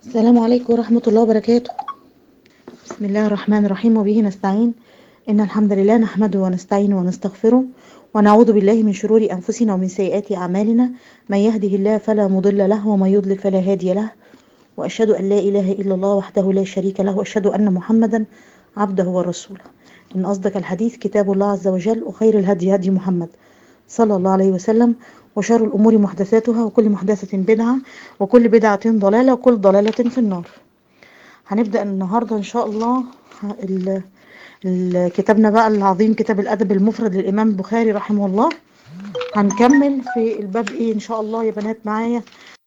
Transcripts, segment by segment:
السلام عليكم ورحمة الله وبركاته بسم الله الرحمن الرحيم وبه نستعين إن الحمد لله نحمده ونستعينه ونستغفره ونعوذ بالله من شرور أنفسنا ومن سيئات أعمالنا من يهده الله فلا مضل له ومن يضلل فلا هادي له وأشهد أن لا إله إلا الله وحده لا شريك له وأشهد أن محمدا عبده ورسوله إن أصدق الحديث كتاب الله عز وجل وخير الهدي هدي محمد صلى الله عليه وسلم وشر الأمور محدثاتها وكل محدثة بدعة وكل بدعة ضلالة وكل ضلالة في النار هنبدأ النهاردة إن شاء الله ال- ال- كتابنا بقى العظيم كتاب الأدب المفرد للإمام البخاري رحمه الله هنكمل في الباب إيه إن شاء الله يا بنات معايا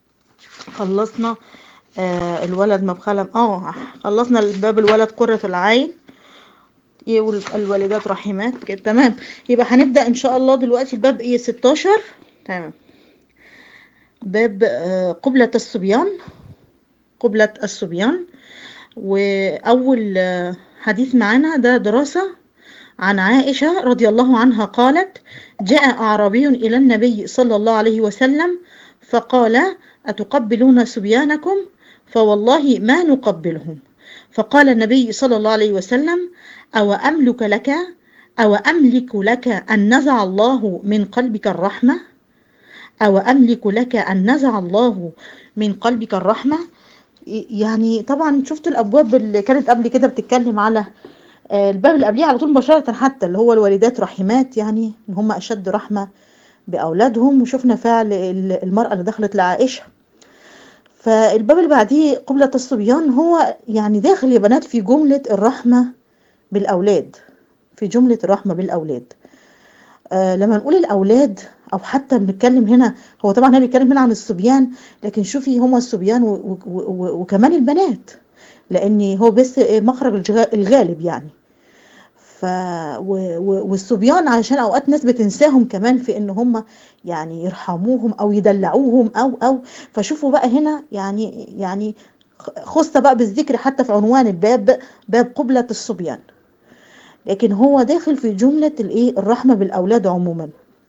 خلصنا آه الولد ما بخلم اه خلصنا الباب الولد قرة العين إيه وال- الوالدات رحيمات كده تمام يبقى هنبدأ إن شاء الله دلوقتي الباب إيه 16 تمام باب آه، قبلة الصبيان قبلة الصبيان وأول آه، حديث معانا ده دراسة عن عائشة رضي الله عنها قالت جاء أعرابي إلى النبي صلى الله عليه وسلم فقال أتقبلون صبيانكم فوالله ما نقبلهم فقال النبي صلى الله عليه وسلم أو أملك لك أو أملك لك أن نزع الله من قلبك الرحمة أو أملك لك أن نزع الله من قلبك الرحمة يعني طبعا شفت الأبواب اللي كانت قبل كده بتتكلم على آه، الباب اللي قبليه على طول مباشرة حتى اللي هو الوالدات رحيمات يعني إن هم أشد رحمة بأولادهم وشفنا فعل ال- المرأة اللي دخلت لعائشة فالباب اللي بعديه قبلة الصبيان هو يعني داخل يا بنات في جملة الرحمة بالأولاد في جملة الرحمة بالأولاد آه لما نقول الأولاد أو حتى بنتكلم هنا هو طبعا هنا بيتكلم هنا عن الصبيان لكن شوفي هما الصبيان و و و وكمان البنات لأن هو بس مخرج الجغ- الغالب يعني ف و و والصبيان علشان اوقات ناس بتنساهم كمان في ان هم يعني يرحموهم او يدلعوهم او او فشوفوا بقى هنا يعني يعني خص بقى بالذكر حتى في عنوان الباب باب قبلة الصبيان لكن هو داخل في جملة الايه الرحمة بالاولاد عموما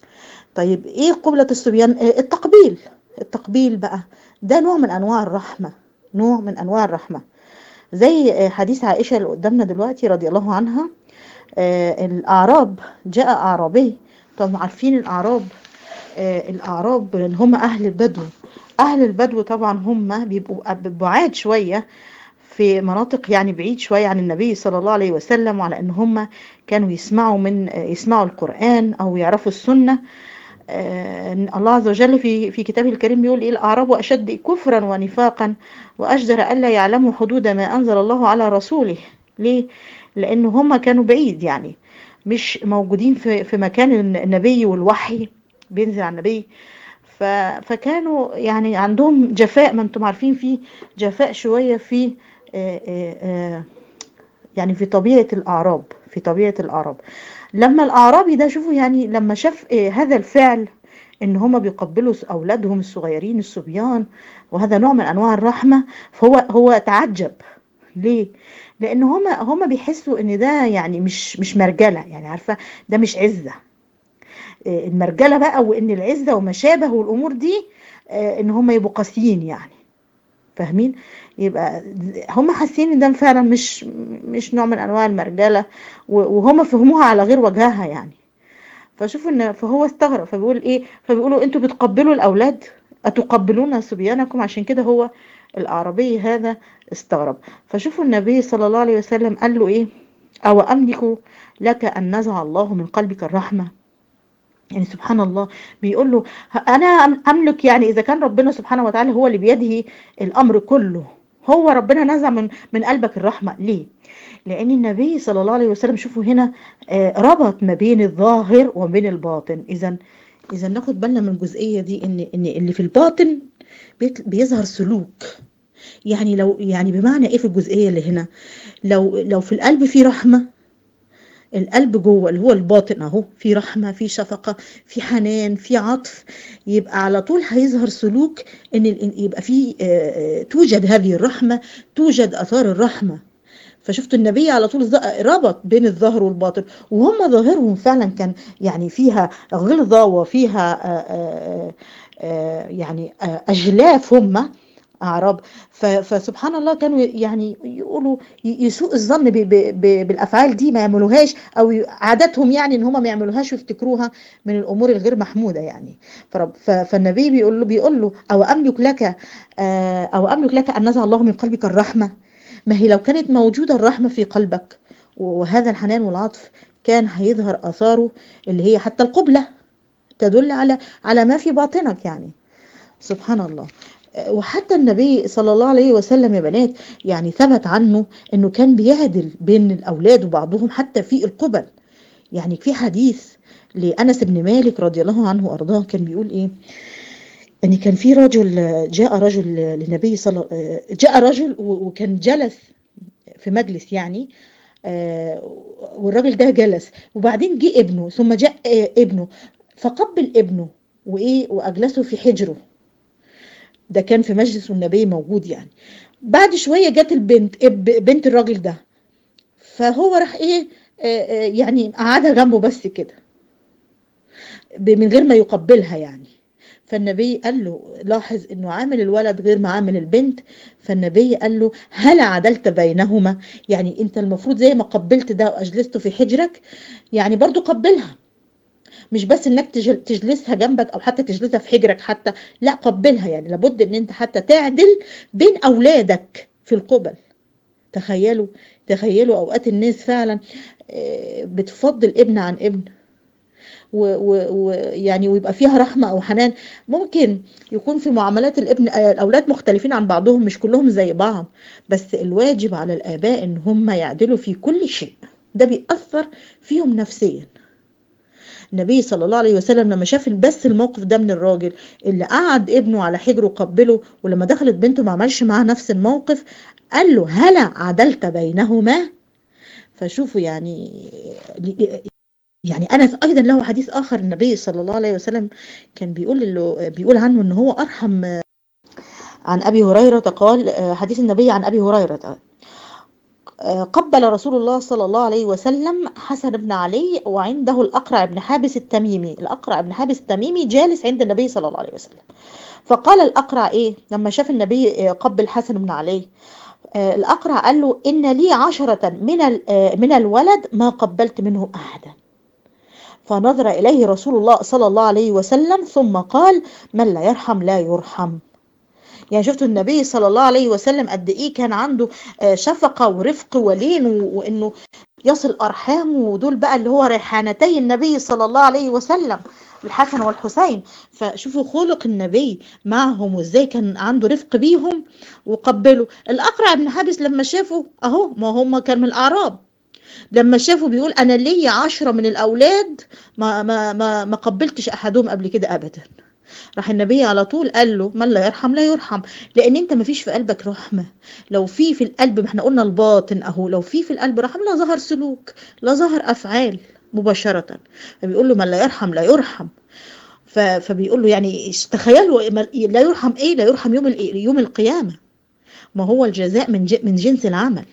طيب ايه قبلة الصبيان آه، التقبيل التقبيل بقى ده نوع من انواع الرحمة نوع من انواع الرحمة زي آه، حديث عائشة اللي قدامنا دلوقتي رضي الله عنها آه، الأعراب جاء أعرابي طبعا عارفين الأعراب آه، الأعراب اللي هم أهل البدو أهل البدو طبعا هم بيبقوا بعاد شوية في مناطق يعني بعيد شوية عن النبي صلى الله عليه وسلم وعلى أن هم كانوا يسمعوا من آه، يسمعوا القرآن أو يعرفوا السنة آه، الله عز وجل في في كتابه الكريم بيقول ايه الاعراب اشد كفرا ونفاقا واجدر الا يعلموا حدود ما انزل الله على رسوله ليه لان هم كانوا بعيد يعني مش موجودين في في مكان النبي والوحي بينزل على النبي ف فكانوا يعني عندهم جفاء ما انتم عارفين في جفاء شويه في آه، آه، آه، يعني في طبيعة الأعراب في طبيعة الأعراب لما الأعرابي ده شوفوا يعني لما شاف آه، هذا الفعل إن هما بيقبلوا أولادهم الصغيرين الصبيان وهذا نوع من أنواع الرحمة فهو هو تعجب ليه؟ لأن هما هما بيحسوا إن ده يعني مش مش مرجلة يعني عارفة ده مش عزة آه، المرجلة بقى وإن العزة وما شابه والأمور دي آه، إن هما يبقوا قاسيين يعني فاهمين يبقى هم حاسين ان ده فعلا مش مش نوع من انواع المرجله و- وهم فهموها على غير وجهها يعني فشوفوا ان فهو استغرب فبيقول ايه فبيقولوا انتوا بتقبلوا الاولاد اتقبلون صبيانكم عشان كده هو الاعرابي هذا استغرب فشوفوا النبي صلى الله عليه وسلم قال له ايه او املك لك ان نزع الله من قلبك الرحمه يعني سبحان الله بيقول له انا أم- املك يعني اذا كان ربنا سبحانه وتعالى هو اللي بيده الامر كله هو ربنا نزع من من قلبك الرحمه ليه لان النبي صلى الله عليه وسلم شوفوا هنا آه، ربط ما بين الظاهر وما بين الباطن اذا اذا ناخد بالنا من الجزئيه دي ان ان اللي في الباطن بيت- بيظهر سلوك يعني لو يعني بمعنى ايه في الجزئيه اللي هنا لو لو في القلب في رحمه القلب جوه اللي هو الباطن اهو في رحمه في شفقه في حنان في عطف يبقى على طول هيظهر سلوك ان ال- يبقى في آه، آه، توجد هذه الرحمه توجد اثار الرحمه فشفت النبي على طول ز- ربط بين الظاهر والباطن وهم ظاهرهم فعلا كان يعني فيها غلظه وفيها آه، آه، آه، يعني آه، اجلاف هم أعراب ف- فسبحان الله كانوا يعني يقولوا ي- يسوء الظن ب- ب- ب- بالأفعال دي ما يعملوهاش أو ي- عاداتهم يعني إن هم ما يعملوهاش ويفتكروها من الأمور الغير محمودة يعني فرب ف- فالنبي بيقول له بيقول له أو أملك لك آه، أو أملك لك أن نزع الله من قلبك الرحمة ما هي لو كانت موجودة الرحمة في قلبك وهذا الحنان والعطف كان هيظهر آثاره اللي هي حتى القبلة تدل على على ما في باطنك يعني سبحان الله وحتى النبي صلى الله عليه وسلم يا بنات يعني ثبت عنه انه كان بيعدل بين الاولاد وبعضهم حتى في القبل يعني في حديث لانس بن مالك رضي الله عنه وارضاه كان بيقول ايه ان كان في رجل جاء رجل للنبي صلى جاء رجل وكان جلس في مجلس يعني آه، والراجل ده جلس وبعدين جه ابنه ثم جاء آه، ابنه فقبل ابنه وايه واجلسه في حجره ده كان في مجلس النبي موجود يعني بعد شويه جت البنت اب- بنت الراجل ده فهو راح ايه آه، آه، يعني قعدها جنبه بس كده ب- من غير ما يقبلها يعني فالنبي قال له لاحظ انه عامل الولد غير ما عامل البنت فالنبي قال له هل عدلت بينهما يعني انت المفروض زي ما قبلت ده واجلسته في حجرك يعني برضو قبلها مش بس انك تجل- تجلسها جنبك او حتى تجلسها في حجرك حتى لا قبلها يعني لابد ان انت حتى تعدل بين اولادك في القبل تخيلوا تخيلوا اوقات الناس فعلا آه، بتفضل ابن عن ابن ويعني ويبقى فيها رحمة أو حنان ممكن يكون في معاملات الابن آه، الأولاد مختلفين عن بعضهم مش كلهم زي بعض بس الواجب على الآباء إن هم يعدلوا في كل شيء ده بيأثر فيهم نفسيا النبي صلى الله عليه وسلم لما شاف بس الموقف ده من الراجل اللي قعد ابنه على حجره وقبله ولما دخلت بنته ما عملش معاه نفس الموقف قال له هلا عدلت بينهما فشوفوا يعني يعني أنس أيضا له حديث آخر النبي صلى الله عليه وسلم كان بيقول له بيقول عنه إن هو أرحم عن أبي هريرة قال حديث النبي عن أبي هريرة قبل رسول الله صلى الله عليه وسلم حسن بن علي وعنده الأقرع بن حابس التميمي الأقرع بن حابس التميمي جالس عند النبي صلى الله عليه وسلم فقال الأقرع إيه لما شاف النبي قبل حسن بن علي آه، الأقرع قال له إن لي عشرة من ال- آه، من الولد ما قبلت منه أحدا فنظر إليه رسول الله صلى الله عليه وسلم ثم قال من لا يرحم لا يرحم يعني شفتوا النبي صلى الله عليه وسلم قد ايه كان عنده آه، شفقة ورفق ولين و- وانه يصل ارحامه ودول بقى اللي هو ريحانتي النبي صلى الله عليه وسلم الحسن والحسين فشوفوا خلق النبي معهم وازاي كان عنده رفق بيهم وقبلوا الاقرع بن حابس لما شافوا اهو ما هم كان من الاعراب لما شافوا بيقول انا ليا عشرة من الاولاد ما ما ما ما قبلتش احدهم قبل كده ابدا راح النبي على طول قال له من لا يرحم لا يرحم لان انت ما فيش في قلبك رحمه لو في في القلب ما احنا قلنا الباطن اهو لو في في القلب رحمه لا ظهر سلوك لا ظهر افعال مباشره فبيقول له من لا يرحم لا يرحم ف- فبيقول له يعني تخيلوا ما- لا يرحم ايه لا يرحم يوم ال- يوم القيامه ما هو الجزاء من ج- من جنس العمل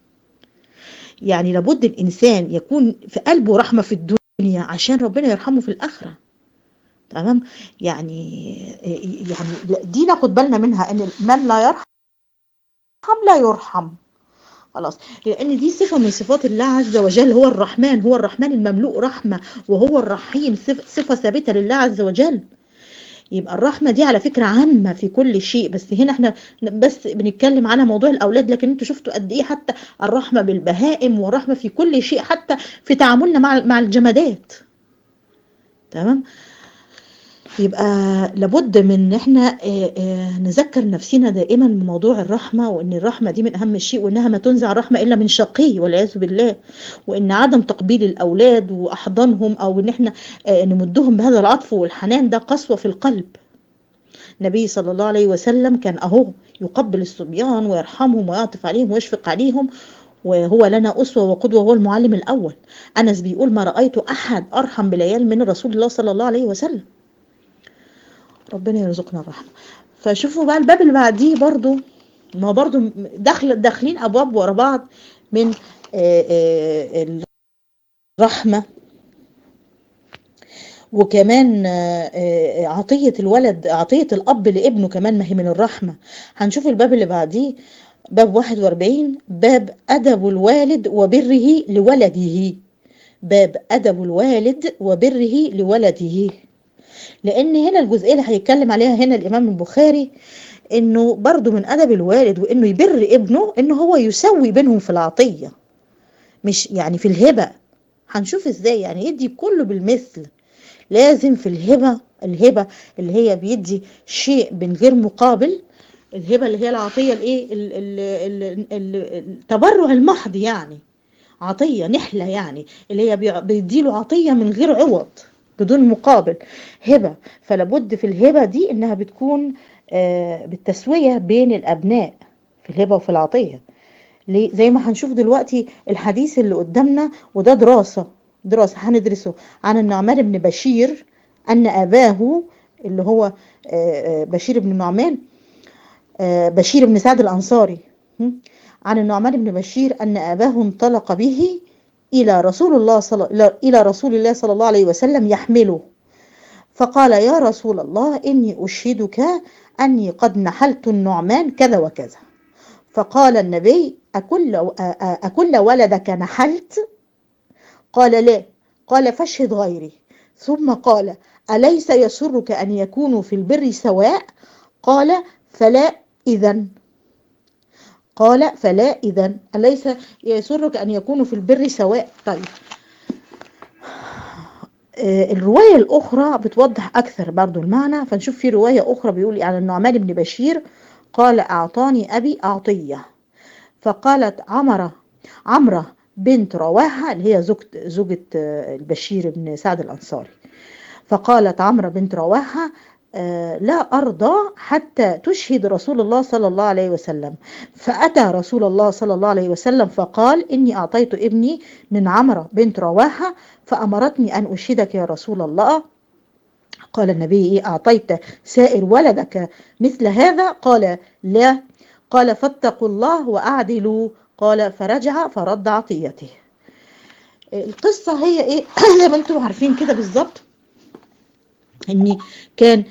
يعني لابد الانسان يكون في قلبه رحمه في الدنيا عشان ربنا يرحمه في الاخره تمام يعني يعني دي ناخد بالنا منها ان من لا يرحم لا يرحم خلاص لان دي صفه من صفات الله عز وجل هو الرحمن هو الرحمن المملوء رحمه وهو الرحيم صف- صفه ثابته لله عز وجل يبقى الرحمه دي على فكره عامه في كل شيء بس هنا احنا بس بنتكلم على موضوع الاولاد لكن انتوا شفتوا قد ايه حتى الرحمه بالبهائم والرحمه في كل شيء حتى في تعاملنا مع مع الجمادات تمام يبقى لابد من ان احنا آه، آه، نذكر نفسنا دائما بموضوع الرحمه وان الرحمه دي من اهم الشيء وانها ما تنزع الرحمه الا من شقي والعياذ بالله وان عدم تقبيل الاولاد واحضانهم او ان احنا آه، نمدهم بهذا العطف والحنان ده قسوه في القلب النبي صلى الله عليه وسلم كان اهو يقبل الصبيان ويرحمهم ويعطف عليهم ويشفق عليهم وهو لنا أسوة وقدوة هو المعلم الأول أنس بيقول ما رأيت أحد أرحم بالعيال من رسول الله صلى الله عليه وسلم ربنا يرزقنا الرحمة فشوفوا بقى الباب اللي بعديه برضو ما هو برضو داخل داخلين أبواب ورا بعض من آه، آه، الرحمة وكمان عطية الولد عطية الأب لابنه كمان ما هي من الرحمة هنشوف الباب اللي بعديه باب 41 باب أدب الوالد وبره لولده باب أدب الوالد وبره لولده لأن هنا الجزئية اللي هيتكلم عليها هنا الإمام البخاري إنه برضو من أدب الوالد وإنه يبر ابنه إنه هو يسوي بينهم في العطية مش يعني في الهبة هنشوف إزاي يعني يدي كله بالمثل لازم في الهبة الهبة اللي هي بيدي شيء من غير مقابل الهبة اللي هي العطية الايه التبرع المحض يعني عطية نحلة يعني اللي هي بيديله عطية من غير عوض بدون مقابل هبة فلابد في الهبة دي انها بتكون بالتسوية بين الابناء في الهبة وفي العطية زي ما هنشوف دلوقتي الحديث اللي قدامنا وده دراسة دراسة هندرسه عن النعمان بن بشير أن أباه اللي هو بشير بن النعمان بشير بن سعد الأنصاري عن النعمان بن بشير أن أباه انطلق به إلى رسول الله صلى إلى رسول الله صلى الله عليه وسلم يحمله فقال يا رسول الله إني أشهدك أني قد نحلت النعمان كذا وكذا فقال النبي أكل, أكل ولدك نحلت قال لا قال فاشهد غيري ثم قال أليس يسرك أن يكونوا في البر سواء قال فلا إذا قال فلا إذا أليس يسرك أن يكونوا في البر سواء طيب الرواية الأخرى بتوضح أكثر برضو المعنى فنشوف في رواية أخرى بيقول عن النعمان بن بشير قال أعطاني أبي أعطية فقالت عمرة عمرة بنت رواحة اللي هي زوجة زوجة البشير بن سعد الأنصاري فقالت عمرة بنت رواحة لا أرضى حتى تشهد رسول الله صلى الله عليه وسلم فأتى رسول الله صلى الله عليه وسلم فقال إني أعطيت ابني من عمرة بنت رواحة فأمرتني أن أشهدك يا رسول الله قال النبي أعطيت سائر ولدك مثل هذا قال لا قال فاتقوا الله وأعدلوا قال فرجع فرد عطيته القصة هي ايه زي ما انتم عارفين كده بالظبط ان كان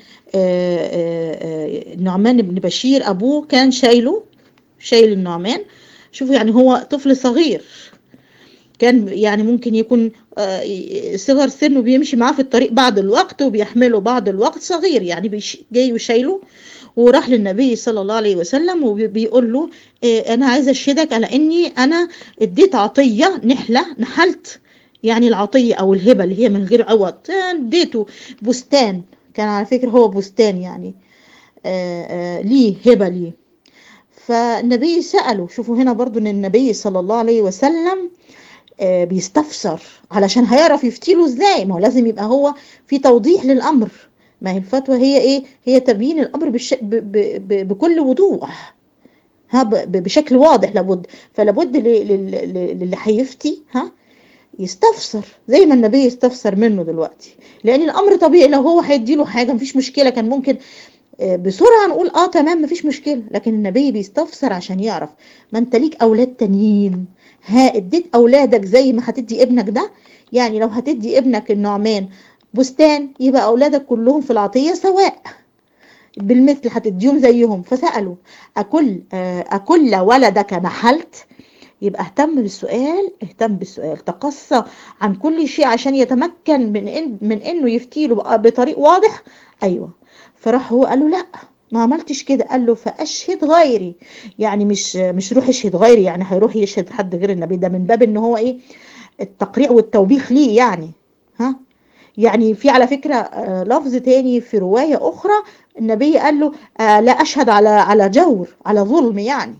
النعمان بن بشير ابوه كان شايله شايل النعمان شوفوا يعني هو طفل صغير كان يعني ممكن يكون صغر سنه بيمشي معاه في الطريق بعض الوقت وبيحمله بعض الوقت صغير يعني جاي وشايله وراح للنبي صلى الله عليه وسلم وبيقول له إيه انا عايزه اشهدك على اني انا اديت عطيه نحله نحلت يعني العطيه او الهبه اللي هي من غير عوض اديته بستان كان على فكره هو بستان يعني آآ آآ ليه هبه ليه فالنبي ساله شوفوا هنا برضو ان النبي صلى الله عليه وسلم بيستفسر علشان هيعرف يفتيله ازاي ما هو لازم يبقى هو في توضيح للامر ما هي الفتوى هي ايه هي تبيين الامر بش... ب... ب... ب... بكل وضوح ها ب... بشكل واضح لابد فلابد للي هيفتي ها يستفسر زي ما النبي يستفسر منه دلوقتي لان الامر طبيعي لو هو هيديله حاجه مفيش مشكله كان ممكن بسرعه نقول اه تمام مفيش مشكله لكن النبي بيستفسر عشان يعرف ما انت ليك اولاد تانيين ها اديت اولادك زي ما هتدي ابنك ده يعني لو هتدي ابنك النعمان بستان يبقى أولادك كلهم في العطية سواء بالمثل هتديهم زيهم فسألوا أكل أكل ولدك نحلت يبقى اهتم بالسؤال اهتم بالسؤال تقصى عن كل شيء عشان يتمكن من إن من انه يفتيله بطريق واضح ايوه فراح هو قال له لا ما عملتش كده قال له فاشهد غيري يعني مش مش روح اشهد غيري يعني هيروح يشهد حد غير النبي ده من باب ان هو ايه التقريع والتوبيخ ليه يعني ها يعني في على فكرة لفظ تاني في رواية أخرى النبي قال له لا أشهد على على جور على ظلم يعني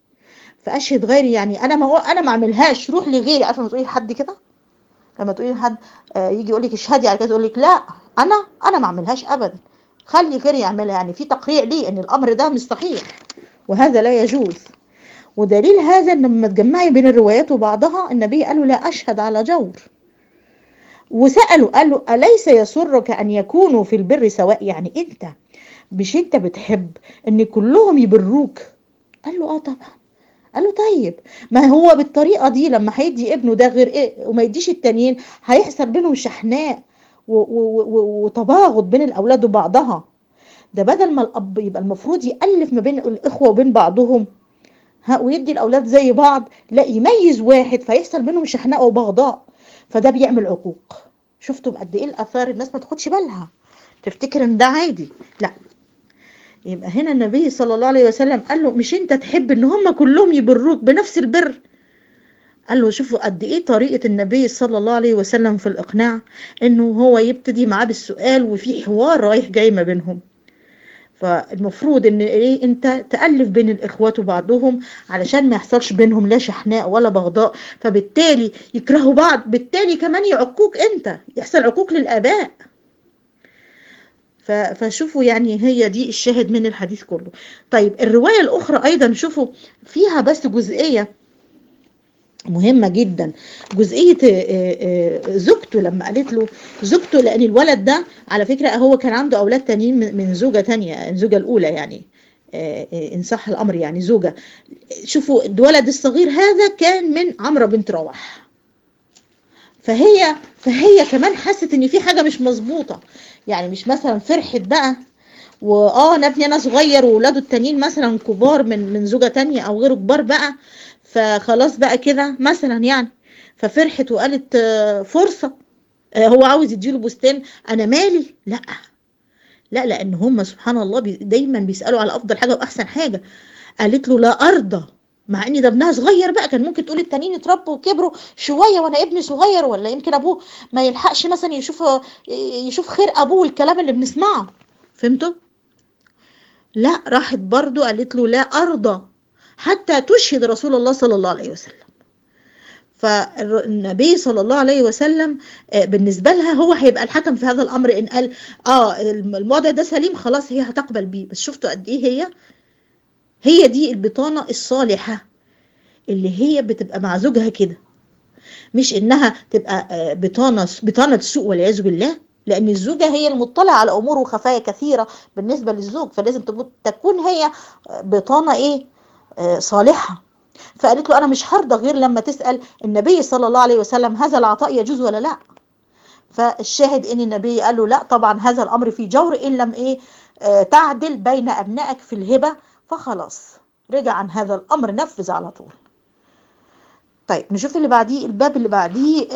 فأشهد غيري يعني أنا ما أنا ما أعملهاش روح لغيري عارفة لما تقولي لحد كده لما تقولي لحد يجي يقول لك اشهدي على كده تقول لك لا أنا أنا ما أعملهاش أبدا خلي غيري يعملها يعني في تقريع ليه إن الأمر ده مش صحيح وهذا لا يجوز ودليل هذا ان لما تجمعي بين الروايات وبعضها النبي قال له لا اشهد على جور وسأله قال له أليس يسرك أن يكونوا في البر سواء يعني أنت مش أنت بتحب أن كلهم يبروك قال له آه طبعا قال له طيب ما هو بالطريقة دي لما هيدي ابنه ده غير إيه وما يديش التانيين هيحصل بينهم شحناء وتباغض بين الاولاد وبعضها ده بدل ما الاب يبقى المفروض يالف ما بين الاخوه وبين بعضهم ها ويدي الاولاد زي بعض لا يميز واحد فيحصل بينهم شحناء وبغضاء فده بيعمل عقوق شفتوا قد ايه الاثار الناس ما تاخدش بالها تفتكر ان ده عادي لا يبقى هنا النبي صلى الله عليه وسلم قال له مش انت تحب ان هم كلهم يبروك بنفس البر قال له شوفوا قد ايه طريقة النبي صلى الله عليه وسلم في الاقناع انه هو يبتدي معاه بالسؤال وفي حوار رايح جاي ما بينهم فالمفروض ان ايه انت تالف بين الاخوات وبعضهم علشان ما يحصلش بينهم لا شحناء ولا بغضاء فبالتالي يكرهوا بعض بالتالي كمان يعقوك انت يحصل عقوق للاباء فشوفوا يعني هي دي الشاهد من الحديث كله طيب الرواية الأخرى أيضا شوفوا فيها بس جزئية مهمة جدا جزئية زوجته لما قالت له زوجته لأن الولد ده على فكرة هو كان عنده أولاد تانيين من زوجة تانية الزوجة الأولى يعني إن صح الأمر يعني زوجة شوفوا الولد الصغير هذا كان من عمرو بنت رواح فهي فهي كمان حست ان في حاجه مش مظبوطه يعني مش مثلا فرحت بقى واه انا ابني انا صغير واولاده التانيين مثلا كبار من من زوجه تانية او غيره كبار بقى فخلاص بقى كده مثلا يعني ففرحت وقالت فرصه هو عاوز يديله بستان انا مالي لا لا لان هم سبحان الله دايما بيسالوا على افضل حاجه واحسن حاجه قالت له لا ارضى مع ان ده ابنها صغير بقى كان ممكن تقول التانيين اتربوا وكبروا شويه وانا ابني صغير ولا يمكن ابوه ما يلحقش مثلا يشوف يشوف خير ابوه الكلام اللي بنسمعه فهمتوا لا راحت برضو قالت له لا ارضى حتى تشهد رسول الله صلى الله عليه وسلم فالنبي صلى الله عليه وسلم بالنسبه لها هو هيبقى الحكم في هذا الامر ان قال اه الوضع ده سليم خلاص هي هتقبل بيه بس شفتوا قد ايه هي هي دي البطانة الصالحة اللي هي بتبقى مع زوجها كده مش انها تبقى بطانة بطانة سوء والعياذ بالله لان الزوجة هي المطلعة على امور وخفايا كثيرة بالنسبة للزوج فلازم تكون هي بطانة ايه آه صالحة فقالت له انا مش هرضى غير لما تسأل النبي صلى الله عليه وسلم هذا العطاء يجوز ولا لا فالشاهد ان النبي قال له لا طبعا هذا الامر فيه جور ان لم ايه آه تعدل بين ابنائك في الهبة فخلاص رجع عن هذا الامر نفذ على طول طيب نشوف اللي بعديه الباب اللي بعديه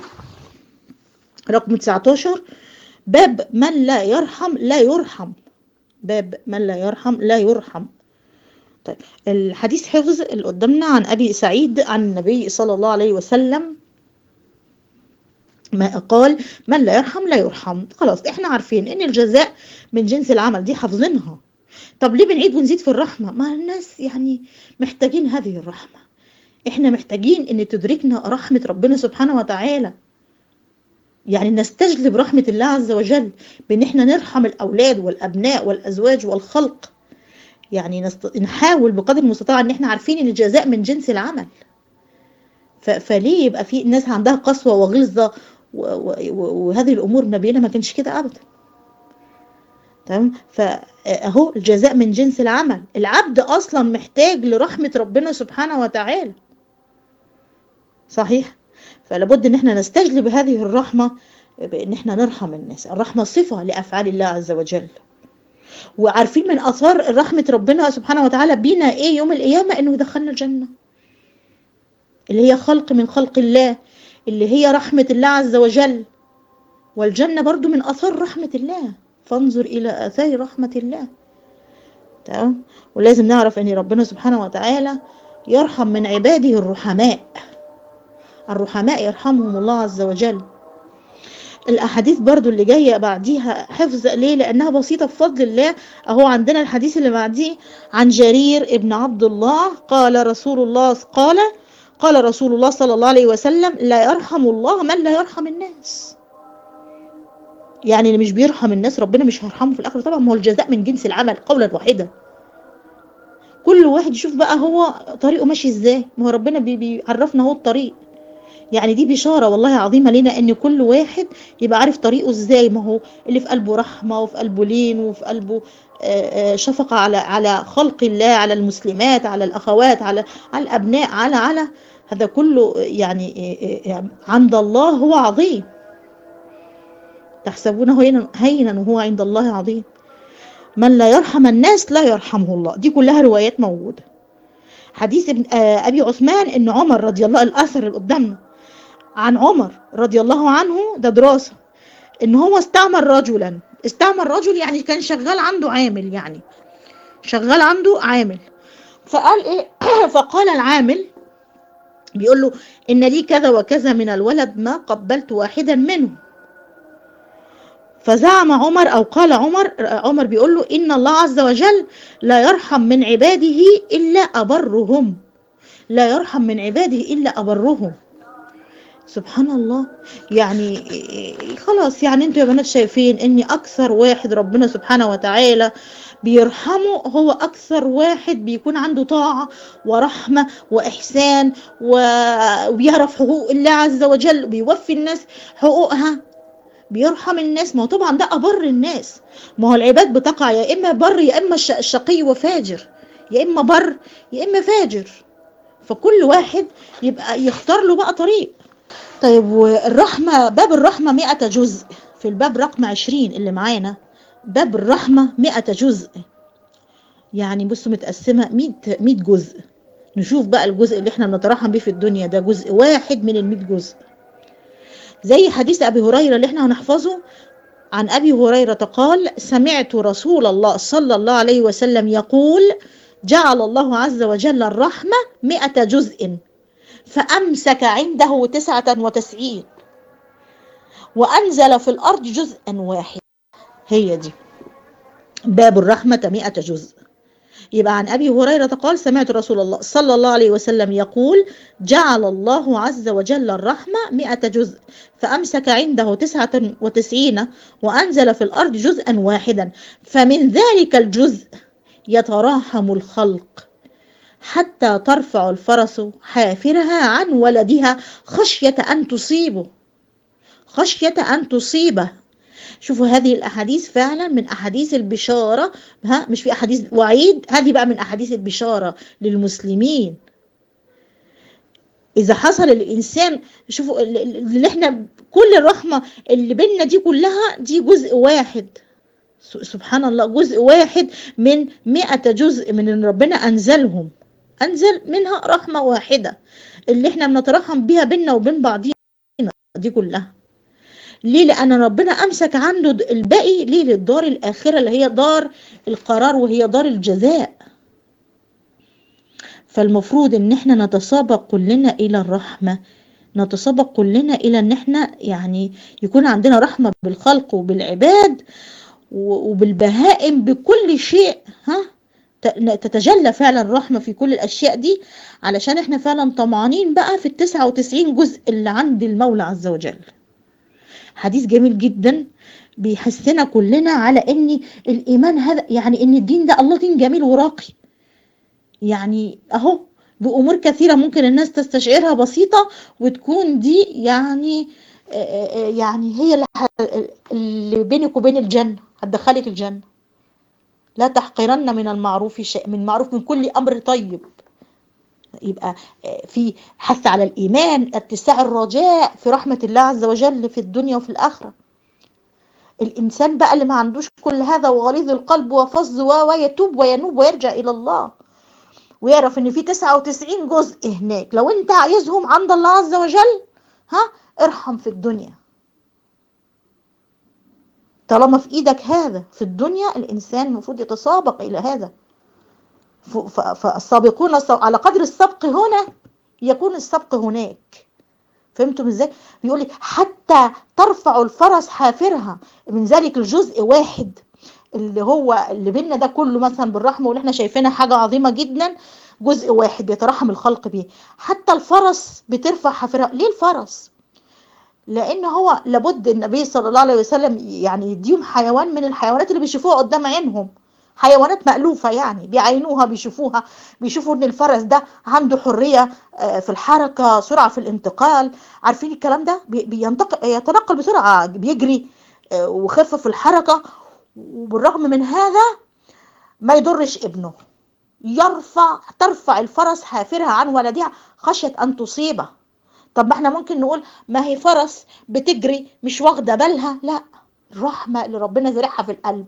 رقم 19 باب من لا يرحم لا يرحم باب من لا يرحم لا يرحم طيب الحديث حفظ اللي قدامنا عن ابي سعيد عن النبي صلى الله عليه وسلم ما قال من لا يرحم لا يرحم خلاص احنا عارفين ان الجزاء من جنس العمل دي حافظينها طب ليه بنعيد ونزيد في الرحمة ما الناس يعني محتاجين هذه الرحمة احنا محتاجين ان تدركنا رحمة ربنا سبحانه وتعالى يعني نستجلب رحمة الله عز وجل بان احنا نرحم الاولاد والابناء والازواج والخلق يعني نست... نحاول بقدر المستطاع ان احنا عارفين ان الجزاء من جنس العمل ف... فليه يبقى في ناس عندها قسوة وغلظة و... و... وهذه الامور نبينا ما كانش كده ابدا تمام فاهو الجزاء من جنس العمل العبد اصلا محتاج لرحمة ربنا سبحانه وتعالى صحيح فلابد ان احنا نستجلب هذه الرحمة بان احنا نرحم الناس الرحمة صفة لافعال الله عز وجل وعارفين من اثار رحمة ربنا سبحانه وتعالى بينا ايه يوم القيامة انه يدخلنا الجنة اللي هي خلق من خلق الله اللي هي رحمة الله عز وجل والجنة برضو من اثار رحمة الله فانظر الى اثار رحمة الله تمام ولازم نعرف ان ربنا سبحانه وتعالى يرحم من عباده الرحماء الرحماء يرحمهم الله عز وجل الاحاديث برضو اللي جايه بعديها حفظ ليه لانها بسيطه بفضل الله اهو عندنا الحديث اللي بعديه عن جرير ابن عبد الله قال رسول الله قال قال رسول الله صلى الله عليه وسلم لا يرحم الله من لا يرحم الناس يعني اللي مش بيرحم الناس ربنا مش هيرحمه في الاخره طبعا ما هو الجزاء من جنس العمل قولا واحدا كل واحد يشوف بقى هو طريقه ماشي ازاي ما هو ربنا بيعرفنا هو الطريق يعني دي بشارة والله عظيمة لنا ان كل واحد يبقى عارف طريقه ازاي ما هو اللي في قلبه رحمة وفي قلبه لين وفي قلبه شفقة على على خلق الله على المسلمات على الاخوات على على الابناء على على هذا كله يعني عند الله هو عظيم تحسبونه هينا هينا وهو عند الله عظيم من لا يرحم الناس لا يرحمه الله دي كلها روايات موجودة حديث ابن آه أبي عثمان إن عمر رضي الله الأثر اللي قدامنا عن عمر رضي الله عنه ده دراسة إن هو استعمل رجلا استعمل رجل يعني كان شغال عنده عامل يعني شغال عنده عامل فقال إيه فقال العامل بيقول له إن لي كذا وكذا من الولد ما قبلت واحدا منه فزعم عمر أو قال عمر عمر بيقول له إن الله عز وجل لا يرحم من عباده إلا أبرهم لا يرحم من عباده إلا أبرهم سبحان الله يعني خلاص يعني انتوا يا بنات شايفين ان اكثر واحد ربنا سبحانه وتعالى بيرحمه هو اكثر واحد بيكون عنده طاعة ورحمة واحسان وبيعرف حقوق الله عز وجل بيوفي الناس حقوقها بيرحم الناس ما هو طبعا ده أبر الناس ما هو العباد بتقع يا إما بر يا إما شقي وفاجر يا إما بر يا إما فاجر فكل واحد يبقى يختار له بقى طريق طيب والرحمة باب الرحمة مئة جزء في الباب رقم عشرين اللي معانا باب الرحمة مئة جزء يعني بصوا متقسمة مئة, مئة جزء نشوف بقى الجزء اللي احنا بنترحم بيه في الدنيا ده جزء واحد من المئة جزء زي حديث أبي هريرة اللي احنا هنحفظه عن أبي هريرة قال سمعت رسول الله صلى الله عليه وسلم يقول جعل الله عز وجل الرحمة مئة جزء فأمسك عنده تسعة وتسعين وأنزل في الأرض جزءا واحد هي دي باب الرحمة مئة جزء يبقى عن أبي هريرة قال سمعت رسول الله صلى الله عليه وسلم يقول جعل الله عز وجل الرحمة مئة جزء فأمسك عنده تسعة وتسعين وأنزل في الأرض جزءا واحدا فمن ذلك الجزء يتراحم الخلق حتى ترفع الفرس حافرها عن ولدها خشية أن تصيبه خشية أن تصيبه شوفوا هذه الأحاديث فعلا من أحاديث البشارة ها مش في أحاديث وعيد هذه بقى من أحاديث البشارة للمسلمين إذا حصل الإنسان شوفوا اللي إحنا كل الرحمة اللي بينا دي كلها دي جزء واحد سبحان الله جزء واحد من مئة جزء من اللي ربنا أنزلهم أنزل منها رحمة واحدة اللي إحنا بنترحم بيها بينا وبين بعضينا دي كلها ليه لأن ربنا أمسك عنده الباقي ليه للدار الآخرة اللي هي دار القرار وهي دار الجزاء فالمفروض ان احنا نتسابق كلنا الى الرحمة نتسابق كلنا الى ان احنا يعني يكون عندنا رحمة بالخلق وبالعباد وبالبهائم بكل شيء ها تتجلى فعلا الرحمة في كل الأشياء دي علشان احنا فعلا طمعانين بقى في التسعة وتسعين جزء اللي عند المولى عز وجل حديث جميل جدا بيحسنا كلنا على ان الايمان هذا يعني ان الدين ده الله دين جميل وراقي يعني اهو بامور كثيره ممكن الناس تستشعرها بسيطه وتكون دي يعني يعني هي اللي بينك وبين الجنه هتدخلك الجنه لا تحقرن من المعروف شيء من معروف من كل امر طيب يبقى في حث على الايمان اتساع الرجاء في رحمه الله عز وجل في الدنيا وفي الاخره الانسان بقى اللي ما عندوش كل هذا وغليظ القلب وفظ ويتوب وينوب ويرجع الى الله ويعرف ان في 99 جزء هناك لو انت عايزهم عند الله عز وجل ها ارحم في الدنيا طالما في ايدك هذا في الدنيا الانسان المفروض يتسابق الى هذا فالسابقون على قدر السبق هنا يكون السبق هناك فهمتم ازاي بيقول لك حتى ترفع الفرس حافرها من ذلك الجزء واحد اللي هو اللي بينا ده كله مثلا بالرحمه واللي احنا شايفينها حاجه عظيمه جدا جزء واحد بيترحم الخلق بيه حتى الفرس بترفع حافرها ليه الفرس لان هو لابد النبي صلى الله عليه وسلم يعني يديهم حيوان من الحيوانات اللي بيشوفوها قدام عينهم حيوانات مألوفة يعني بيعينوها بيشوفوها بيشوفوا ان الفرس ده عنده حرية في الحركة سرعة في الانتقال عارفين الكلام ده بينتقل يتنقل بسرعة بيجري وخفة في الحركة وبالرغم من هذا ما يضرش ابنه يرفع ترفع الفرس حافرها عن ولدها خشية أن تصيبه طب ما احنا ممكن نقول ما هي فرس بتجري مش واخدة بالها لا الرحمة اللي ربنا زرعها في القلب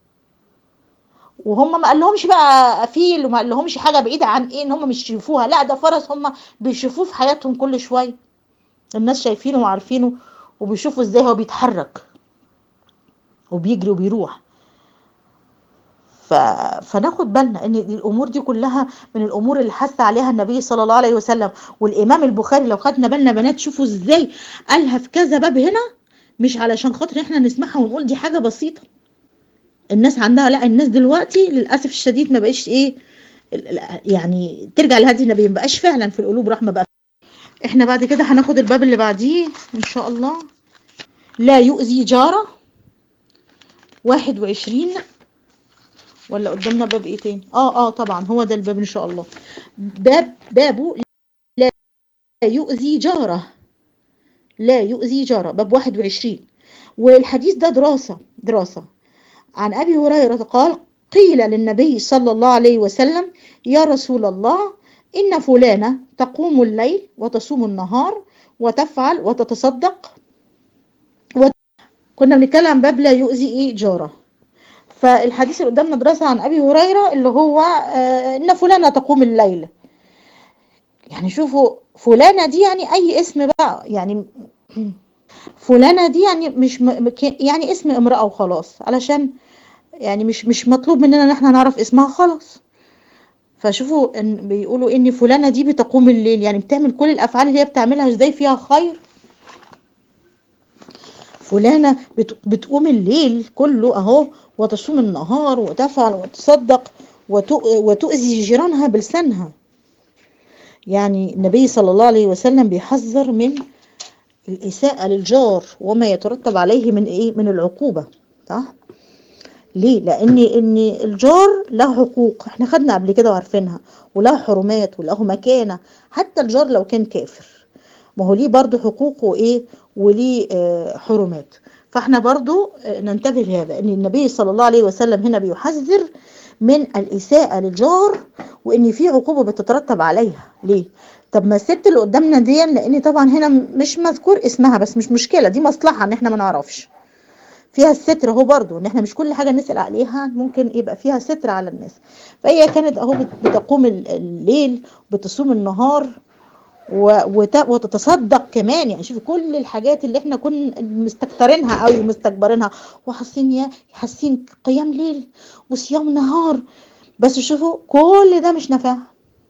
وهم ما قالهمش بقى فيل وما قالهمش حاجة بعيدة عن ايه ان هم مش يشوفوها لا ده فرس هم بيشوفوه في حياتهم كل شوية الناس شايفينه وعارفينه وبيشوفوا ازاي هو بيتحرك وبيجري وبيروح ف... فناخد بالنا ان الامور دي كلها من الامور اللي حث عليها النبي صلى الله عليه وسلم والامام البخاري لو خدنا بالنا بنات شوفوا ازاي قالها في كذا باب هنا مش علشان خاطر احنا نسمعها ونقول دي حاجه بسيطه الناس عندها لا الناس دلوقتي للاسف الشديد ما بقاش ايه يعني ترجع لهدي النبي ما بقاش فعلا في القلوب رحمه بقى احنا بعد كده هناخد الباب اللي بعديه ان شاء الله لا يؤذي جاره واحد وعشرين ولا قدامنا باب ايه تاني اه اه طبعا هو ده الباب ان شاء الله باب بابه لا يؤذي جاره لا يؤذي جاره باب 21 والحديث ده دراسة دراسة عن أبي هريرة قال قيل للنبي صلى الله عليه وسلم يا رسول الله إن فلانة تقوم الليل وتصوم النهار وتفعل وتتصدق و... كنا بنتكلم عن باب لا يؤذي إيه جاره فالحديث اللي قدامنا دراسة عن أبي هريرة اللي هو آه إن فلانة تقوم الليل يعني شوفوا فلانة دي يعني أي اسم بقى يعني فلانة دي يعني مش م... يعني اسم امرأة وخلاص علشان يعني مش مش مطلوب مننا ان احنا نعرف اسمها خلاص فشوفوا ان بيقولوا ان فلانة دي بتقوم الليل يعني بتعمل كل الافعال اللي هي بتعملها ازاي فيها خير فلانة بت... بتقوم الليل كله اهو وتصوم النهار وتفعل وتصدق وت... وتؤذي جيرانها بلسانها يعني النبي صلى الله عليه وسلم بيحذر من الإساءة للجار وما يترتب عليه من إيه من العقوبة صح ليه لأن إن الجار له حقوق إحنا خدنا قبل كده وعارفينها وله حرمات وله مكانة حتى الجار لو كان كافر ما هو ليه برضه حقوق وإيه وليه آه حرمات فإحنا برضه آه ننتبه لهذا إن النبي صلى الله عليه وسلم هنا بيحذر من الإساءة للجار وإن في عقوبة بتترتب عليها ليه طب ما الست اللي قدامنا دي لان طبعا هنا مش مذكور اسمها بس مش مشكله دي مصلحه ان احنا ما نعرفش فيها الستر اهو برضو ان احنا مش كل حاجه نسال عليها ممكن يبقى فيها ستر على الناس فهي كانت اهو بتقوم الليل بتصوم النهار وتتصدق كمان يعني شوفي كل الحاجات اللي احنا كنا مستكترينها او مستكبرينها وحاسين يا حاسين قيام ليل وصيام نهار بس شوفوا كل ده مش نافعها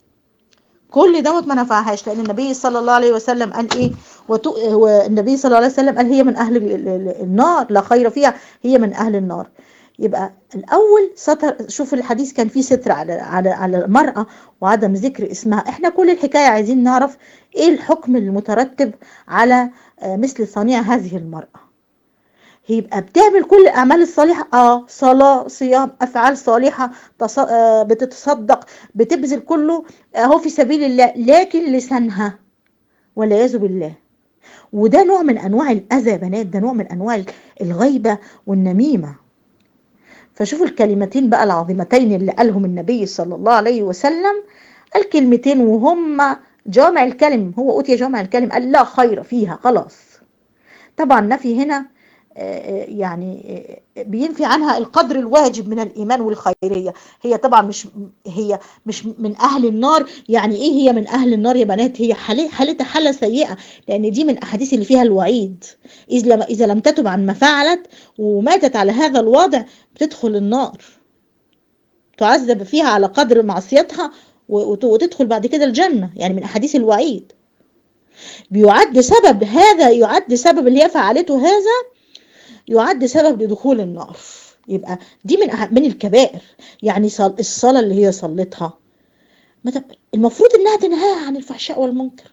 كل دوت ما نفعهاش لان النبي صلى الله عليه وسلم قال ايه وتو... والنبي صلى الله عليه وسلم قال هي من اهل النار لا خير فيها هي من اهل النار يبقى الاول ستر شوف الحديث كان فيه ستر على على على المراه وعدم ذكر اسمها احنا كل الحكايه عايزين نعرف ايه الحكم المترتب على مثل صنيع هذه المراه يبقى بتعمل كل الاعمال الصالحه اه صلاه صيام افعال صالحه تص... آه بتتصدق بتبذل كله اهو في سبيل الله لكن لسانها والعياذ بالله وده نوع من انواع الاذى يا بنات ده نوع من انواع الغيبه والنميمه فشوفوا الكلمتين بقى العظيمتين اللي قالهم النبي صلى الله عليه وسلم الكلمتين وهم جامع الكلم هو اوتي جامع الكلم قال لا خير فيها خلاص طبعا نفي هنا يعني بينفي عنها القدر الواجب من الايمان والخيريه هي طبعا مش هي مش من اهل النار يعني ايه هي من اهل النار يا بنات هي حالتها حاله سيئه لان دي من الاحاديث اللي فيها الوعيد اذا لم اذا لم تتب عن ما فعلت وماتت على هذا الوضع بتدخل النار تعذب فيها على قدر معصيتها وتدخل بعد كده الجنه يعني من احاديث الوعيد بيعد سبب هذا يعد سبب اللي هي فعلته هذا يعد سبب لدخول النار يبقى دي من من الكبائر يعني الصلاه اللي هي صلتها المفروض انها تنهاها عن الفحشاء والمنكر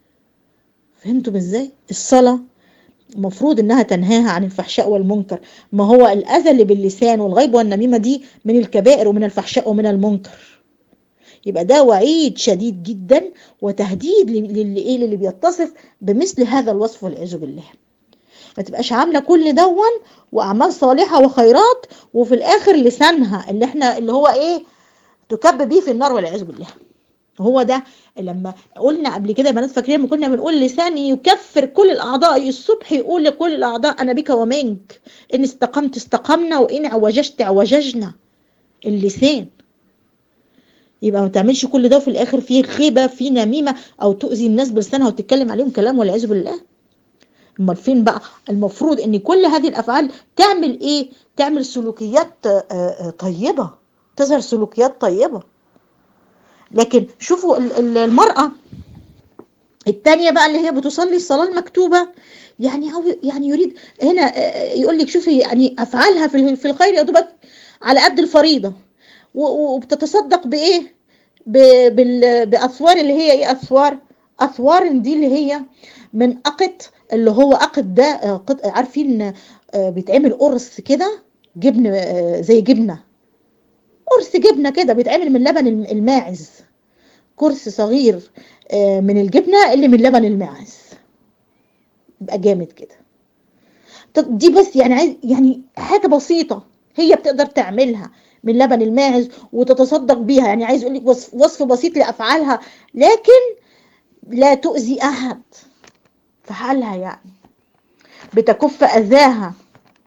فهمتوا ازاي الصلاه المفروض انها تنهاها عن الفحشاء والمنكر ما هو الاذى اللي باللسان والغيب والنميمه دي من الكبائر ومن الفحشاء ومن المنكر يبقى ده وعيد شديد جدا وتهديد للي ايه للي بيتصف بمثل هذا الوصف والعياذ بالله ما تبقاش عامله كل دون واعمال صالحه وخيرات وفي الاخر لسانها اللي احنا اللي هو ايه تكب بيه في النار والعياذ بالله هو ده لما قلنا قبل كده يا بنات فاكرين لما كنا بنقول لساني يكفر كل الاعضاء الصبح يقول لكل الاعضاء انا بك ومنك ان استقمت استقمنا وان عوججت عوججنا اللسان يبقى ما تعملش كل ده وفي الاخر فيه خيبه فيه نميمه او تؤذي الناس بلسانها وتتكلم عليهم كلام والعياذ بالله امال فين بقى المفروض ان كل هذه الافعال تعمل ايه تعمل سلوكيات طيبه تظهر سلوكيات طيبه لكن شوفوا المراه الثانيه بقى اللي هي بتصلي الصلاه المكتوبه يعني هو يعني يريد هنا يقول لك شوفي يعني افعالها في في الخير يا دوبك على قد الفريضه وبتتصدق بايه باثوار اللي هي ايه اثوار اثوار دي اللي هي من اقط اللي هو اقط ده عارفين بيتعمل قرص كده جبن زي جبنه قرص جبنه كده بيتعمل من لبن الماعز قرص صغير من الجبنه اللي من لبن الماعز يبقى جامد كده دي بس يعني عايز يعني حاجه بسيطه هي بتقدر تعملها من لبن الماعز وتتصدق بيها يعني عايز اقول لك وصف, وصف بسيط لافعالها لكن لا تؤذي احد في حالها يعني بتكف اذاها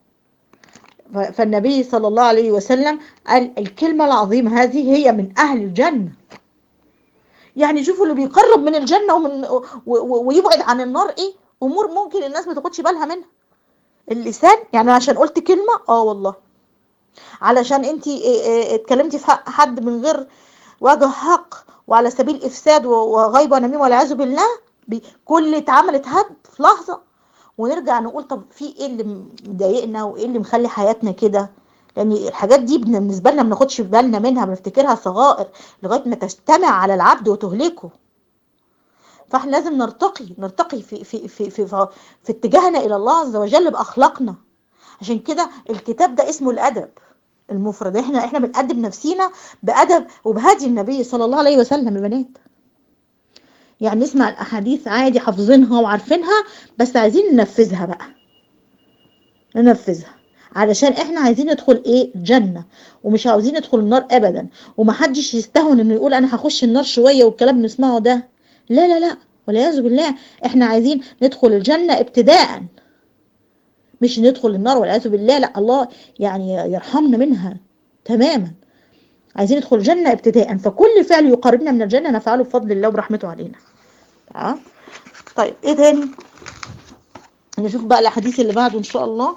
فالنبي صلى الله عليه وسلم قال الكلمه العظيمه هذه هي من اهل الجنه يعني شوفوا اللي بيقرب من الجنه ومن ويبعد عن النار ايه امور ممكن الناس ما تاخدش بالها منها اللسان يعني عشان قلت كلمه اه والله علشان انت اتكلمتي في حق حد من غير وجه حق وعلى سبيل افساد وغيبه ونميمه والعياذ بالله كل اتعملت هد في لحظه ونرجع نقول طب في ايه اللي مضايقنا وايه اللي مخلي حياتنا كده لان يعني الحاجات دي بالنسبه لنا ما بناخدش بالنا منها بنفتكرها صغائر لغايه ما تجتمع على العبد وتهلكه فاحنا لازم نرتقي نرتقي في في في في, في, في اتجاهنا الى الله عز وجل باخلاقنا عشان كده الكتاب ده اسمه الادب المفرد احنا احنا بنقدم نفسينا بادب وبهدي النبي صلى الله عليه وسلم يا بنات يعني نسمع الاحاديث عادي حافظينها وعارفينها بس عايزين ننفذها بقى ننفذها علشان احنا عايزين ندخل ايه جنة ومش عاوزين ندخل النار ابدا ومحدش يستهون انه يقول انا هخش النار شوية والكلام نسمعه ده لا لا لا والعياذ بالله احنا عايزين ندخل الجنة ابتداء مش ندخل النار والعياذ بالله لا الله يعني يرحمنا منها تماما عايزين ندخل الجنة ابتداء فكل فعل يقربنا من الجنة نفعله بفضل الله وبرحمته علينا تمام طيب ايه تاني نشوف بقى الحديث اللي بعده ان شاء الله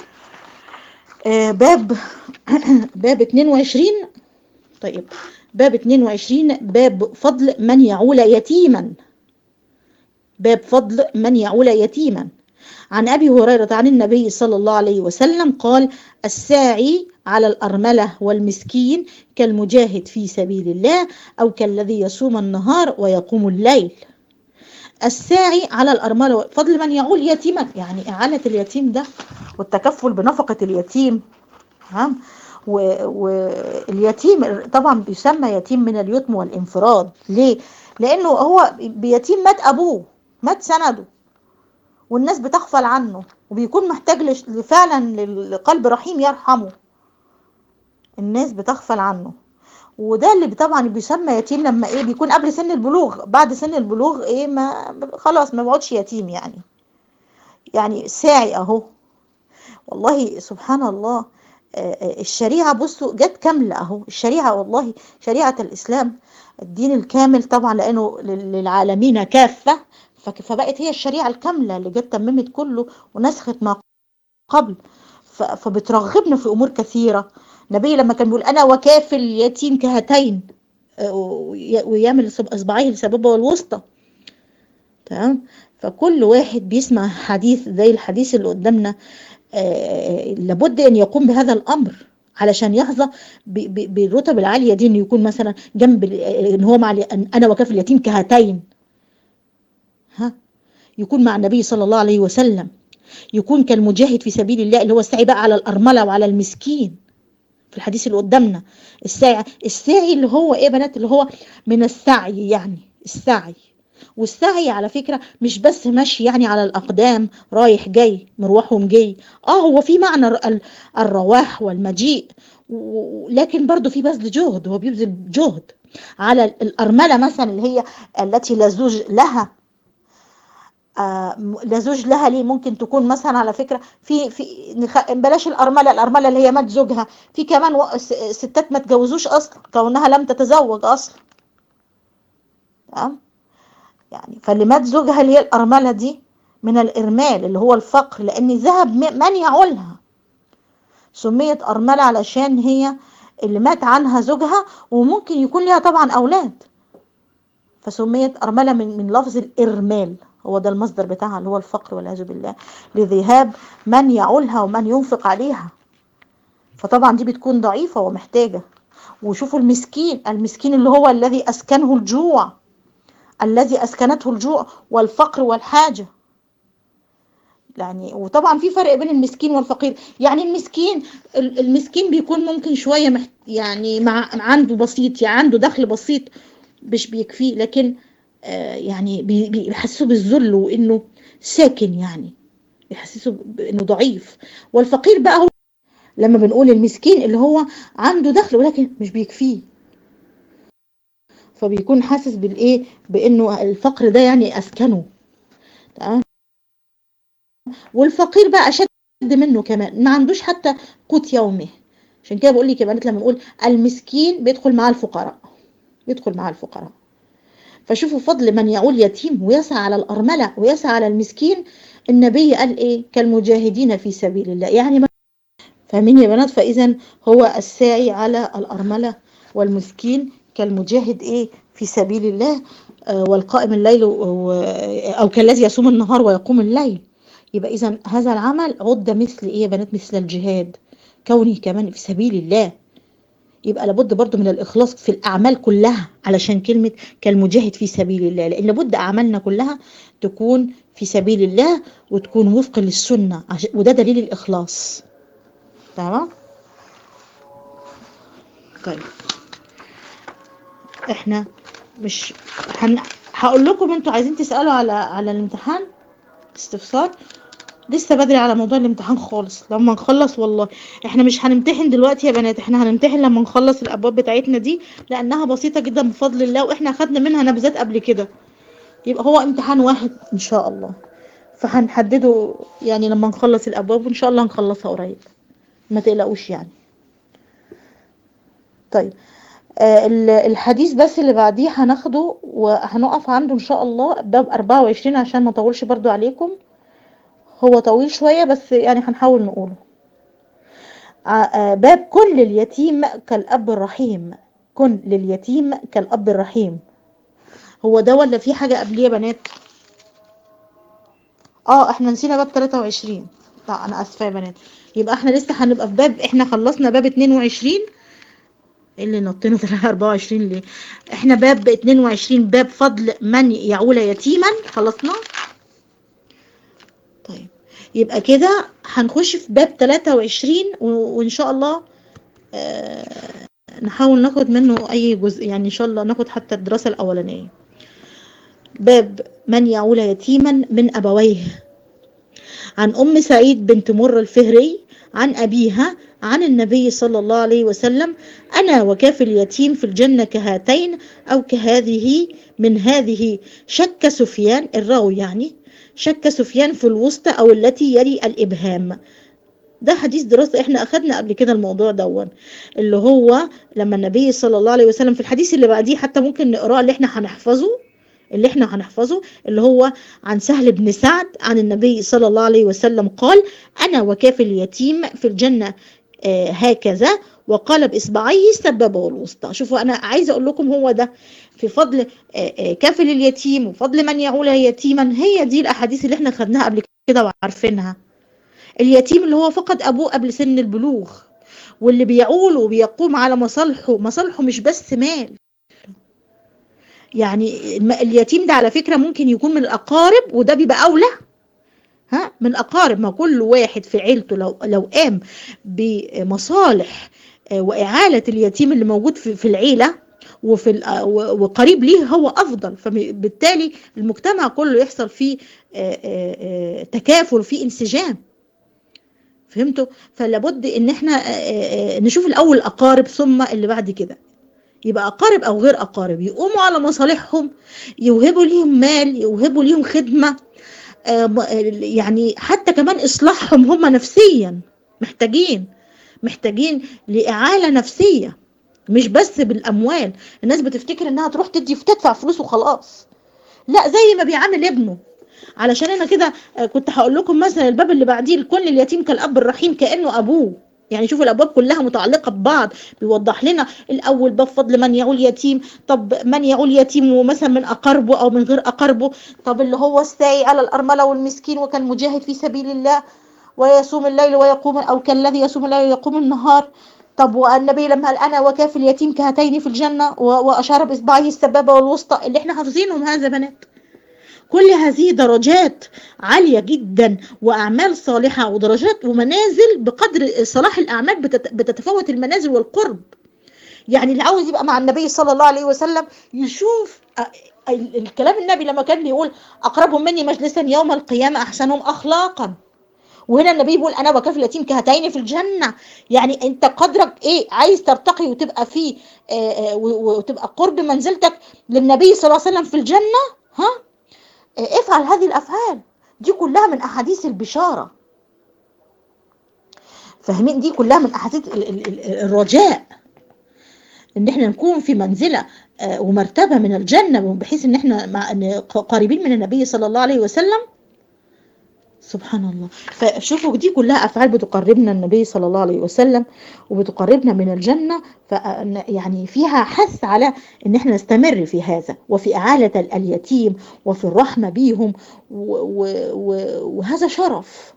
آه باب باب 22 طيب باب 22 باب فضل من يعول يتيما باب فضل من يعول يتيما عن أبي هريرة عن النبي صلى الله عليه وسلم قال الساعي على الأرملة والمسكين كالمجاهد في سبيل الله أو كالذي يصوم النهار ويقوم الليل الساعي على الأرملة فضل من يعول يتيما يعني إعانة اليتيم ده والتكفل بنفقة اليتيم ها واليتيم طبعا بيسمى يتيم من اليتم والانفراد ليه لانه هو بيتيم مات ابوه مات سنده والناس بتغفل عنه وبيكون محتاج فعلا لقلب رحيم يرحمه الناس بتغفل عنه وده اللي طبعا بيسمى يتيم لما ايه بيكون قبل سن البلوغ بعد سن البلوغ ايه ما خلاص ما بقعدش يتيم يعني يعني ساعي اهو والله سبحان الله الشريعة بصوا جت كاملة اهو الشريعة والله شريعة الاسلام الدين الكامل طبعا لانه للعالمين كافة فبقت هي الشريعة الكاملة اللي جت تممت كله ونسخت ما قبل فبترغبنا في امور كثيرة النبي لما كان بيقول انا وكافل اليتيم كهاتين ويعمل اصبعيه السبابة والوسطى تمام فكل واحد بيسمع حديث زي الحديث اللي قدامنا آه لابد ان يقوم بهذا الامر علشان يحظى بالرتب العاليه دي انه يكون مثلا جنب ان هو مع انا وكافل اليتيم كهاتين ها يكون مع النبي صلى الله عليه وسلم يكون كالمجاهد في سبيل الله اللي هو السعي بقى على الارمله وعلى المسكين في الحديث اللي قدامنا السعي السعي اللي هو ايه بنات اللي هو من السعي يعني السعي والسعي على فكرة مش بس مشي يعني على الأقدام رايح جاي مروح ومجي اه هو في معنى الرواح والمجيء لكن برضو في بذل جهد هو بيبذل جهد على الأرملة مثلا اللي هي التي لا زوج لها آه لا زوج لها ليه ممكن تكون مثلا على فكرة في في نخ... بلاش الأرملة الأرملة اللي هي مات زوجها في كمان و... ستات ما تجوزوش أصلا كونها لم تتزوج أصلا تمام يعني فاللي مات زوجها اللي هي الأرملة دي من الإرمال اللي هو الفقر لأن ذهب من يعولها سميت أرملة علشان هي اللي مات عنها زوجها وممكن يكون لها طبعا أولاد فسميت أرملة من, من لفظ الإرمال هو ده المصدر بتاعها اللي هو الفقر والعياذ بالله لذهاب من يعولها ومن ينفق عليها فطبعا دي بتكون ضعيفة ومحتاجة وشوفوا المسكين المسكين اللي هو الذي أسكنه الجوع الذي أسكنته الجوع والفقر والحاجة يعني وطبعا في فرق بين المسكين والفقير يعني المسكين المسكين بيكون ممكن شوية محت يعني مع عنده بسيط يعني عنده دخل بسيط مش بيكفيه لكن آه يعني بيحسسه بالذل وانه ساكن يعني بيحسسه انه ضعيف والفقير بقى هو لما بنقول المسكين اللي هو عنده دخل ولكن مش بيكفيه فبيكون حاسس بالايه بانه الفقر ده يعني اسكنه تمام والفقير بقى اشد منه كمان ما عندوش حتى قوت يومه عشان كده بقول لك يا بنات لما نقول المسكين بيدخل مع الفقراء بيدخل مع الفقراء فشوفوا فضل من يعول يتيم ويسعى على الأرملة ويسعى على المسكين النبي قال إيه كالمجاهدين في سبيل الله يعني ما فاهمين يا بنات فإذا هو الساعي على الأرملة والمسكين كالمجاهد إيه في سبيل الله آه والقائم الليل أو كالذي يصوم النهار ويقوم الليل يبقى إذا هذا العمل عد مثل إيه يا بنات مثل الجهاد كوني كمان في سبيل الله يبقى لابد برضو من الإخلاص في الأعمال كلها علشان كلمة كالمجاهد في سبيل الله لأن لابد أعمالنا كلها تكون في سبيل الله وتكون وفقا للسنة وده دليل الإخلاص تمام طيب احنا مش هن... هقول لكم انتوا عايزين تسألوا على على الامتحان استفسار لسه بدري على موضوع الامتحان خالص لما نخلص والله احنا مش هنمتحن دلوقتي يا بنات احنا هنمتحن لما نخلص الابواب بتاعتنا دي لانها بسيطة جدا بفضل الله واحنا خدنا منها نبذات قبل كده يبقى هو امتحان واحد ان شاء الله فهنحدده يعني لما نخلص الابواب وان شاء الله نخلصها قريب ما تقلقوش يعني طيب آه الحديث بس اللي بعديه هناخده وهنقف عنده ان شاء الله باب 24 عشان ما اطولش برضو عليكم هو طويل شوية بس يعني هنحاول نقوله باب كن لليتيم كالأب الرحيم كن لليتيم كالأب الرحيم هو ده ولا في حاجة قبليه يا بنات اه احنا نسينا باب 23 لا انا اسفة يا بنات يبقى احنا لسه هنبقى في باب احنا خلصنا باب 22 اللي نطينا 24 ليه احنا باب 22 باب فضل من يعول يتيما خلصنا طيب يبقى كده هنخش في باب 23 وان شاء الله آه نحاول ناخد منه اي جزء يعني ان شاء الله ناخد حتى الدراسة الاولانية باب من يعول يتيما من ابويه عن ام سعيد بنت مر الفهري عن ابيها عن النبي صلى الله عليه وسلم أنا وكاف اليتيم في الجنة كهاتين أو كهذه من هذه شك سفيان الراوي يعني شك سفيان في الوسطى أو التي يلي الإبهام ده حديث دراسة احنا أخدنا قبل كده الموضوع دون اللي هو لما النبي صلى الله عليه وسلم في الحديث اللي بعديه حتى ممكن نقراه اللي احنا هنحفظه اللي احنا هنحفظه اللي هو عن سهل بن سعد عن النبي صلى الله عليه وسلم قال أنا وكاف اليتيم في الجنة آه هكذا وقال بإصبعيه السبابة الوسطى شوفوا أنا عايزة أقول لكم هو ده في فضل آه آه كفل اليتيم وفضل من يعول يتيما هي دي الأحاديث اللي احنا خدناها قبل كده وعارفينها اليتيم اللي هو فقد أبوه قبل سن البلوغ واللي بيعول وبيقوم على مصالحه مصالحه مش بس مال يعني اليتيم ده على فكرة ممكن يكون من الأقارب وده بيبقى أولى ها من أقارب ما كل واحد في عيلته لو لو قام بمصالح وإعالة اليتيم اللي موجود في, في العيلة وفي وقريب ليه هو أفضل فبالتالي المجتمع كله يحصل فيه تكافل فيه انسجام فهمتوا فلابد ان احنا نشوف الاول الاقارب ثم اللي بعد كده يبقى اقارب او غير اقارب يقوموا على مصالحهم يوهبوا ليهم مال يوهبوا ليهم خدمه آه، يعني حتى كمان اصلاحهم هم نفسيا محتاجين محتاجين لاعاله نفسيه مش بس بالاموال الناس بتفتكر انها تروح تدي تدفع فلوس وخلاص لا زي ما بيعامل ابنه علشان انا كده كنت هقول لكم مثلا الباب اللي بعديه كل اليتيم كالاب الرحيم كانه ابوه يعني شوفوا الابواب كلها متعلقه ببعض بيوضح لنا الاول باب فضل من يعول يتيم طب من يعول يتيم ومثلا من اقاربه او من غير اقاربه طب اللي هو الساعي على الارمله والمسكين وكان مجاهد في سبيل الله ويصوم الليل ويقوم او كالذي يصوم الليل ويقوم النهار طب والنبي لما قال انا وكاف اليتيم كهاتين في الجنه واشار باصبعه السبابه والوسطى اللي احنا حافظينهم هذا بنات كل هذه درجات عالية جدا وأعمال صالحة ودرجات ومنازل بقدر صلاح الأعمال بتتفاوت المنازل والقرب يعني اللي عاوز يبقى مع النبي صلى الله عليه وسلم يشوف الكلام النبي لما كان يقول أقربهم مني مجلسا يوم القيامة أحسنهم أخلاقا وهنا النبي بيقول انا وكاف اليتيم كهاتين في الجنه يعني انت قدرك ايه عايز ترتقي وتبقى في وتبقى قرب منزلتك للنبي صلى الله عليه وسلم في الجنه ها افعل هذه الافعال دي كلها من احاديث البشاره فاهمين دي كلها من احاديث الرجاء ان احنا نكون في منزله ومرتبه من الجنه بحيث ان احنا قريبين من النبي صلى الله عليه وسلم سبحان الله فشوفوا دي كلها افعال بتقربنا النبي صلى الله عليه وسلم وبتقربنا من الجنه ف يعني فيها حث على ان احنا نستمر في هذا وفي اعاله اليتيم وفي الرحمه بيهم وهذا شرف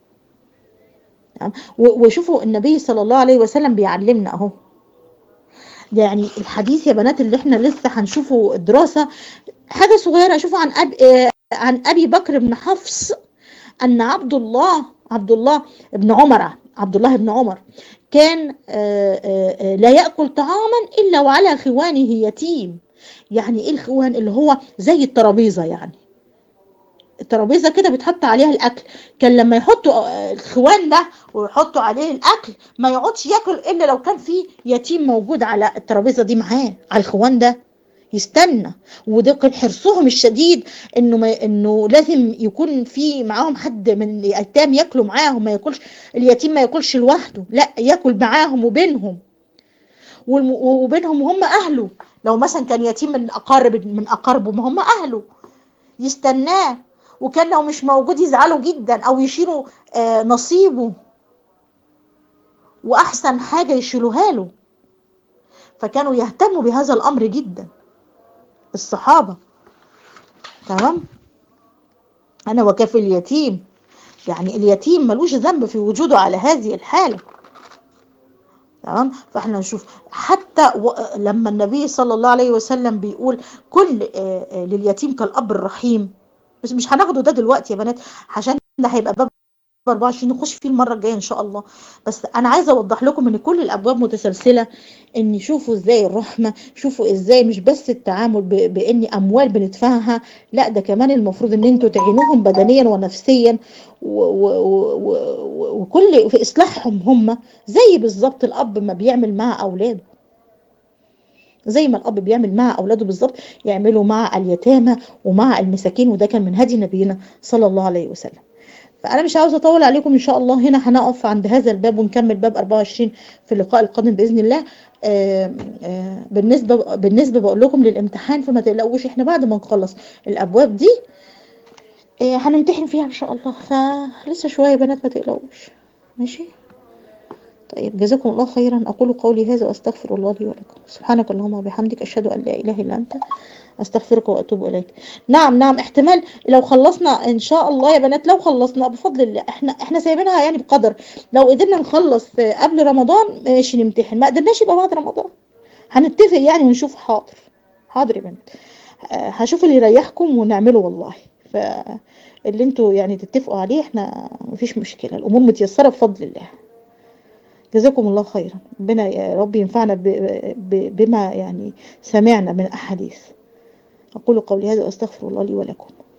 وشوفوا النبي صلى الله عليه وسلم بيعلمنا اهو يعني الحديث يا بنات اللي احنا لسه هنشوفه دراسه حاجه صغيره شوفوا عن أبي عن ابي بكر بن حفص أن عبد الله عبد الله بن عمر عبد الله بن عمر كان لا يأكل طعاما إلا وعلى خوانه يتيم يعني إيه الخوان اللي هو زي الترابيزة يعني الترابيزة كده بتحط عليها الأكل كان لما يحطوا الخوان ده ويحطوا عليه الأكل ما يقعدش ياكل إلا لو كان في يتيم موجود على الترابيزة دي معاه على الخوان ده يستنى وده كان حرصهم الشديد انه ما انه لازم يكون في معاهم حد من الايتام ياكلوا معاهم ما ياكلش اليتيم ما ياكلش لوحده لا ياكل معاهم وبينهم وبينهم وهم اهله لو مثلا كان يتيم من اقارب من اقاربه ما هم اهله يستناه وكان لو مش موجود يزعلوا جدا او يشيلوا آه نصيبه واحسن حاجه يشيلوها له فكانوا يهتموا بهذا الامر جدا الصحابة تمام أنا وكاف اليتيم يعني اليتيم ملوش ذنب في وجوده على هذه الحالة تمام فاحنا نشوف حتى و... لما النبي صلى الله عليه وسلم بيقول كل آه لليتيم كالأب الرحيم بس مش هناخده ده دلوقتي يا بنات عشان ده هيبقى باب 24 نخش فيه المره الجايه ان شاء الله بس انا عايزه اوضح لكم ان كل الابواب متسلسله ان شوفوا ازاي الرحمه شوفوا ازاي مش بس التعامل ب... بان اموال بندفعها لا ده كمان المفروض ان انتوا تعينوهم بدنيا ونفسيا و... و... و... وكل في اصلاحهم هم زي بالظبط الاب ما بيعمل مع اولاده زي ما الاب بيعمل مع اولاده بالظبط يعملوا مع اليتامى ومع المساكين وده كان من هدي نبينا صلى الله عليه وسلم فانا مش عاوزه اطول عليكم ان شاء الله هنا هنقف عند هذا الباب ونكمل باب 24 في اللقاء القادم باذن الله آآ آآ بالنسبه بالنسبه بقول لكم للامتحان فما تقلقوش احنا بعد ما نخلص الابواب دي هنمتحن فيها ان شاء الله فلسه شويه بنات ما تقلقوش ماشي طيب جزاكم الله خيرا اقول قولي هذا واستغفر الله لي ولكم سبحانك اللهم وبحمدك اشهد ان لا اله الا انت استغفرك واتوب اليك نعم نعم احتمال لو خلصنا ان شاء الله يا بنات لو خلصنا بفضل الله احنا احنا سايبينها يعني بقدر لو قدرنا نخلص قبل رمضان ماشي نمتحن ما قدرناش يبقى بعد رمضان هنتفق يعني ونشوف حاضر حاضر يا بنات هشوف اللي يريحكم ونعمله والله فاللي انتوا يعني تتفقوا عليه احنا مفيش مشكله الامور متيسره بفضل الله جزاكم الله خيرا ربنا يا رب ينفعنا بما يعني سمعنا من احاديث أقول قولي هذا وأستغفر الله لي ولكم